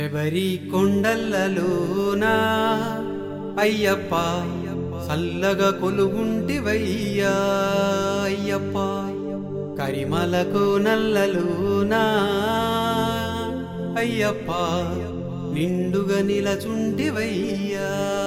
శబరి కొండలలోనా అయ్యప్ప చల్లగా కొలుగుంటివయ్యా అయ్యప్ప కరిమలకు నల్లలోనా అయ్యప్ప నిండుగా నిలచుంటివయ్యా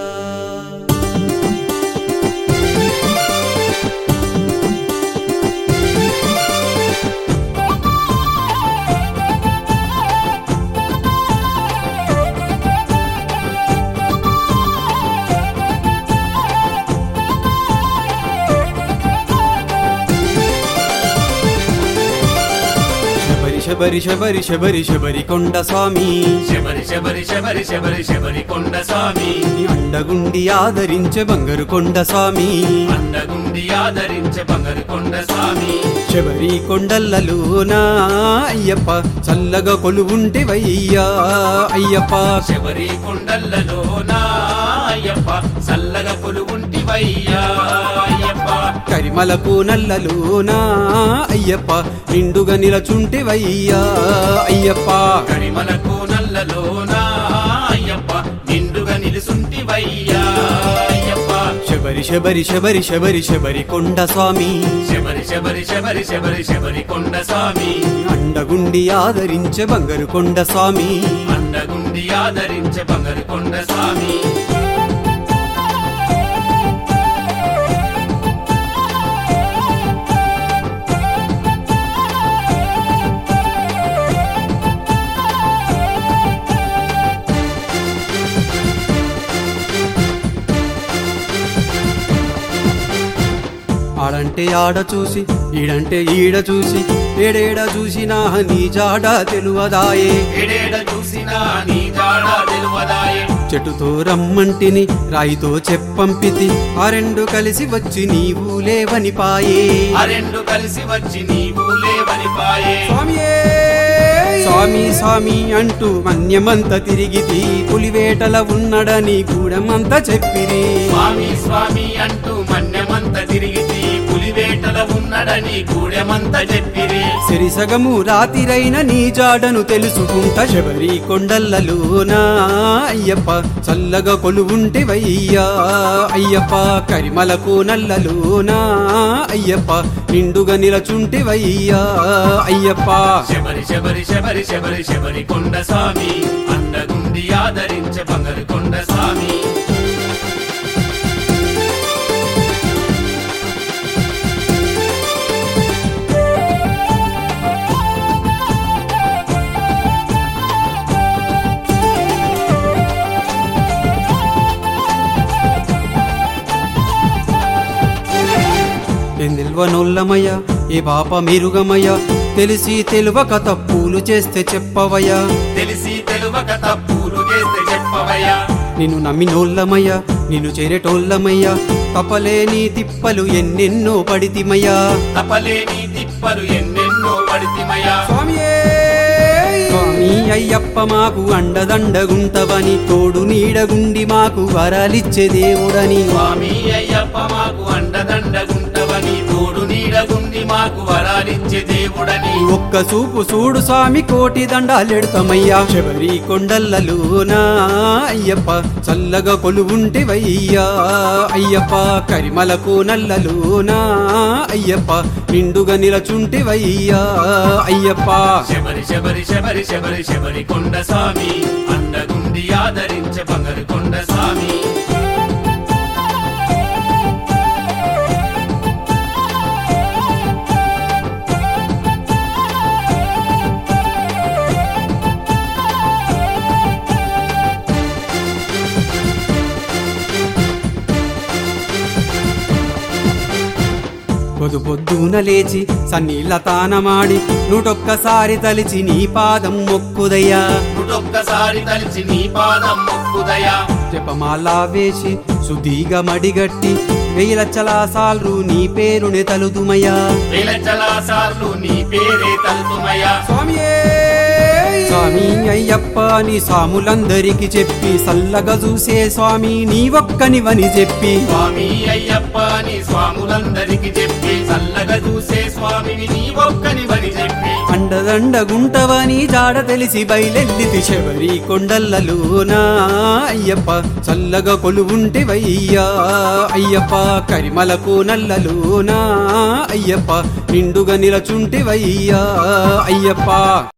శబరి శబరి శబరి శబరి శబరి కొండ స్వామి శబరి శబరి శబరి శబరి శబరి కొండ స్వామి నీ అండగుండి ఆదరించే బంగారు కొండ స్వామి అండగుండి ఆదరించే బంగారు కొండ స్వామి శబరి కొండలలోనా అయ్యప్ప చల్లగా కొలువుంటివయ్యా అయ్యప్ప శబరి కొండలలో నా అయ్యప్ప చల్లగా కొలువుంటివయ్యా అయ్యప్ప కరిమలకు నల్లలోనా అయ్యప్ప నిండుగా నిలచుంటివయ్యా అయ్యప్ప కరిమలకు నల్లలో నా అయ్యప్ప నిండుగా నిలుసుంటివయ్యా అయ్యప్ప శబరి శబరి శబరి శబరి శబరి కొండ స్వామి శబరి శబరి శబరి శబరి శబరి కొండ స్వామి అండగుండి ఆదరించే బంగారు కొండ స్వామి అండగుండి ఆదరించే బంగారు కొండ స్వామి ఆడంటే ఆడ చూసి ఈడంటే ఈడ చూసి ఏడేడ చూసినా నీ జాడ తెలువదాయే ఎడేడ చూసినా నీ జాడ తెలువదాయే చెట్టుతో రమ్మంటిని రాయితో చెప్పంపితి ఆ రెండు కలిసి వచ్చి నీవు లేవని పాయే ఆ రెండు కలిసి వచ్చి నీవు లేవని పాయే స్వామి స్వామి అంటూ మన్యమంత తిరిగితి పులివేటల ఉన్నడని గూడెమంతా చెప్పిరి స్వామి స్వామి అంటూ మన్యమంత తిరిగితి పులివేటల ఉన్నడని గూడెమంత చెప్పిరి సిరిసగము రాతిరైన నీ జాడను తెలుసుకుంట శబరి కొండలలోనా అయ్యప్ప చల్లగా కొలువుంటివయ్యా అయ్యప్ప కరిమలకు నల్లలోనా అయ్యప్ప నిండుగా నిలచుంటివయ్యా అయ్యప్ప శబరి శబరి శబరి శబరి శబరి కొండ స్వామి అండగుండి ఆదరించే బంగారు కొండ స్వామి ఏ నిల్వనొల్లమయ్య ఏ పాప మెరుగమయ్య తెలిసి తెలువక తప్పులు చేస్తే చెప్పవయ్యా తెలిసి తెలువక తప్పులు చేస్తే చెప్పవయ్యా నిన్ను నమ్మినోళ్ళమయ్య నిన్ను చేరేటోళ్ళమయ్య తపలేని తిప్పలు ఎన్నెన్నో పడితిమయ్యా తపలేని తిప్పలు ఎన్నెన్నో పడితిమయ్యా స్వామి అయ్యప్ప మాకు అండదండగుంటవని తోడు నీడగుండి మాకు వరాలిచ్చే దేవుడని స్వామి అయ్యప్ప మాకు అండదండగుంటవని తోడు నీడగుండి మాకు వరాలిచ్చే దేవుడని ఒక్క చూపు చూడు స్వామి కోటి దండాలెడతామయ్యా శబరి కొండలలోనా అయ్యప్ప చల్లగా కొలువుంటివయ్యా అయ్యప్ప కరిమలకు నల్లలోనా అయ్యప్ప నిండుగా నిలచుంటివయ్యా అయ్యప్ప శబరి శబరి శబరి శబరి శబరి కొండ స్వామి అండగుండి ఆదరించే బంగారు కొండ స్వామి పొద్దు పొద్దున లేచి సన్నీళ్ళ తానమాడి నూటొక్కసారి తలిచి నీ పాదం మొక్కుదయ్యా ఒక్కసారి తలిచి నీ పాదం మొక్కుదయా జపమాలా వేసి శుద్ధిగా మడిగట్టి వెయ్యి లక్షల సార్లు నీ పేరునే తలుదుమయ్యా వేల జలాసార్లు నీ పేరే తలుతుమయ్యా స్వామి అయ్యప్ప నీ సాములందరికి చెప్పి సల్లగా చూసే స్వామి నీ ఒక్కనివని చెప్పి స్వామి అయ్యప్ప నీ స్వాములందరికి చెప్పి చల్లగా చూసే స్వామిని నీ ఒక్కనివని చెప్పి అండ అండదండగుంటవని జాడ తెలిసి బయలెల్లితి శబరి కొండల్లలోనా అయ్యప్ప చల్లగా కొలువుంటివయ్యా అయ్యప్ప కరిమలకు నల్లలోనా అయ్యప్ప నిండుగా నిలచుంటివయ్యా అయ్యప్ప